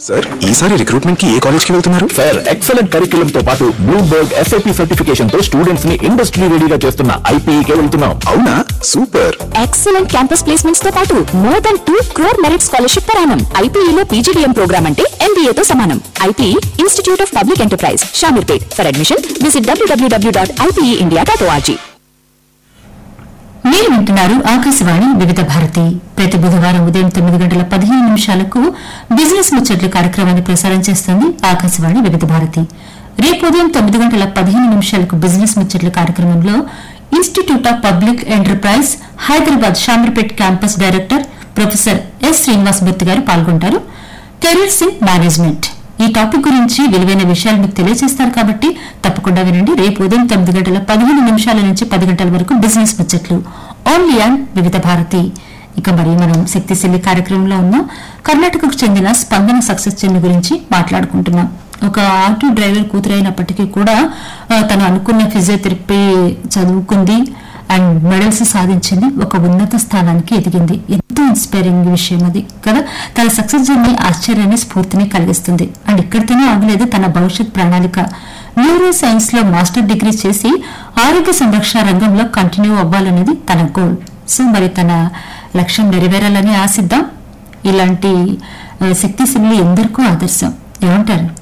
sir ఈసారి recruitment కి ఏ college కి వెళ్తున్నారు సార్ ఎక్సలెంట్ కరికులం తో పాటు బ్లూబర్గ్ ఎస్ఐపి సర్టిఫికేషన్ తో స్టూడెంట్స్ ని ఇండస్ట్రీ రెడీగా చేస్తున్న ఐపీఈకే వెళ్తున్నాం అవునా సూపర్ ఎక్సలెంట్ క్యాంపస్ ప్లేస్మెంట్స్ తో పాటు more than two crore merit scholarship పరానం ఐపీఈలో పీజీడీఎం ప్రోగ్రామ్ అంటే ఎంబీఏ తో సమానం IPE institute of public enterprise Shamirpet for admission visit WWW dot IPE India dot ORG మీరు వింటున్నారు ఆకాశవాణి వివిధ భారతి ప్రతి బుధవారం ఉదయం తొమ్మిది గంటల పదిహేను నిమిషాలకు బిజినెస్ ముచ్చట్లు కార్యక్రమాన్ని ప్రసారం చేస్తుంది ఆకాశవాణి వివిధ భారతి రేపు ఉదయం తొమ్మిది గంటల పదిహేను నిమిషాలకు బిజినెస్ ముచ్చట్లు కార్యక్రమంలో institute of public enterprise Hyderabad Shamirpet campus director professor S Srinivas Murthy గారు పాల్గొంటారు కెరీర్స్ ఇన్ మేనేజ్మెంట్ ఈ టాపిక్ గురించి విలువైన విషయాలు మీకు తెలియజేస్తారు కాబట్టి తప్పకుండా వినండి రేపు ఉదయం తొమ్మిది గంటల పదిహేను నిమిషాల నుంచి పది గంటల వరకు బిజినెస్ ముచ్చట్లు ఓన్లీ ఆన్ వివిధ భారతి ఇక మరి మనం శక్తిశైలి కార్యక్రమంలో ఉన్నాం కర్ణాటకకు చెందిన స్పందన సక్సెస్ చెన్ను గురించి మాట్లాడుకుంటున్నాం ఒక ఆటో డ్రైవర్ కూతురైనప్పటికీ కూడా ఆ, తను అనుకున్న ఫిజియోథెరపీ చదువుకుంది అండ్ మెడల్స్ సాధించింది ఒక ఉన్నత స్థానానికి ఎదిగింది ఎంతో ఇన్స్పైరింగ్ విషయం అది కదా తన సక్సెస్ జర్నీ ఆశ్చర్యాన్ని స్ఫూర్తిని కలిగిస్తుంది అండ్ ఇక్కడితోనే ఆగలేదు తన భవిష్యత్ ప్రణాళిక న్యూరో సైన్స్ లో మాస్టర్ డిగ్రీ చేసి ఆరోగ్య సంరక్షణ రంగంలో కంటిన్యూ అవ్వాలనేది తన గోల్ సో మరి తన లక్ష్యం నెరవేరాలని ఆశిద్దాం ఇలాంటి ఆ, శక్తిశీలి ఎందరికో ఆదర్శం ఏమంటారు